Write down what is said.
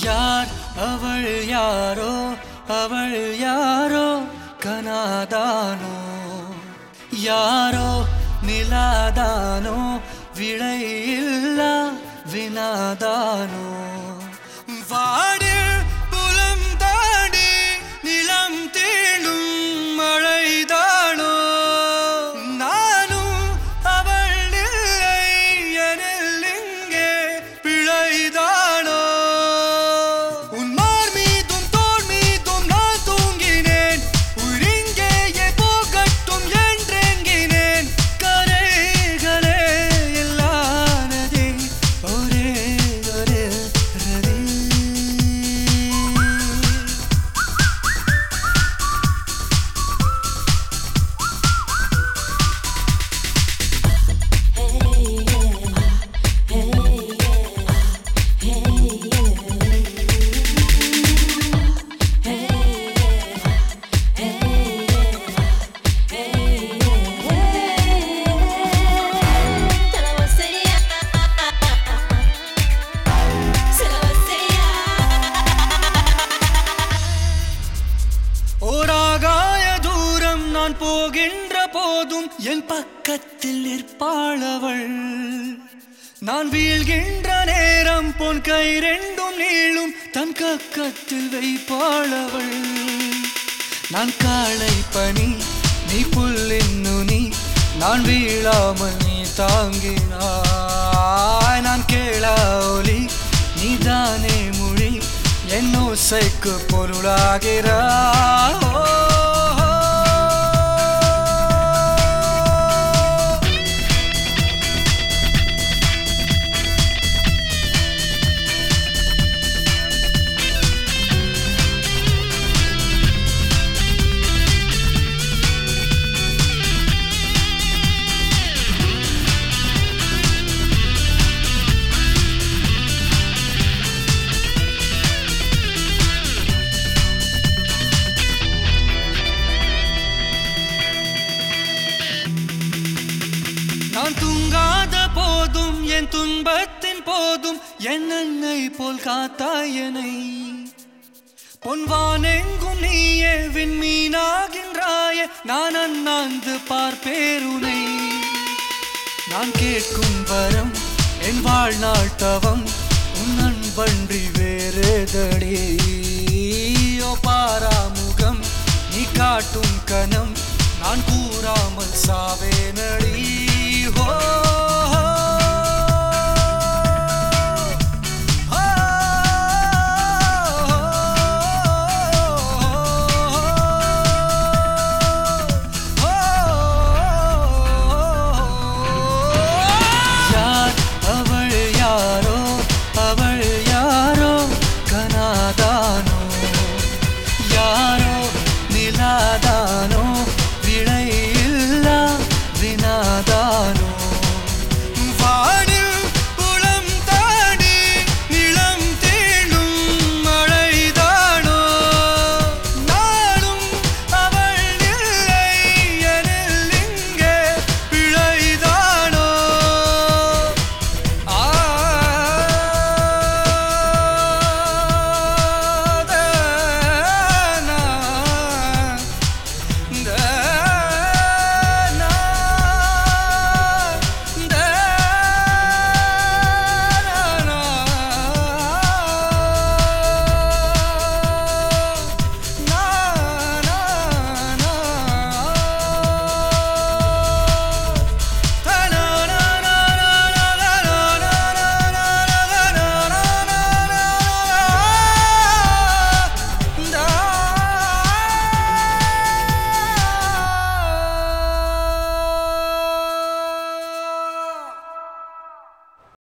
யார் அவள் யாரோ அவள் யாரோ கனாதானோ யாரோ நிலாதானோ விளையில்லா வினாதானோ வாடில் புலம் தாடி நிலம் தீண்டும் மழைதானோ நானும் அவள் இல்லை எனில் இங்கே பிழைதானோ உன் மார் மீதும் தோல் மீதும் நான் தூங்கினேன் உயிரிங்கேயே போகட்டும் என்றெங்கினேன் கரைகளே இல்லானதே ஒரே ஒரு ரதி Te la vacía, se la vacía. ஓராகாய தூரம் நான் போகின்ற போதும் என் பக்கத்தில் நிற்பாளவள் நான் வீழ்கின்ற நேரம் பொன் கை ரெண்டும் நீளும் தன் கக்கத்தில் வைப்பாளவள் நான் காளை பனி நீ புல்லின் நுனி நான் வீழாமல் நீ தாங்கினாய் நான் கேளா ஒலி நீதானே மொழி என் ஓசைக்கு பொருளாகிறாய் நான் தூங்காத போதும் என் துன்பத்தின் போதும் என் அன்னை போல் காத்தாயனை பொன்வானெங்கும் நீயே விண்மீனாகின்றாய நான் அண்ணாந்து பார்ப்பேருனை நான் கேட்கும் வரம் என் வாழ்நாள் தவம் உன் அன்பன்றி வேறேதடி ஓ பாராமுகம் நீ காட்டும் கணம் நான் கூறாமல் சாவேனடி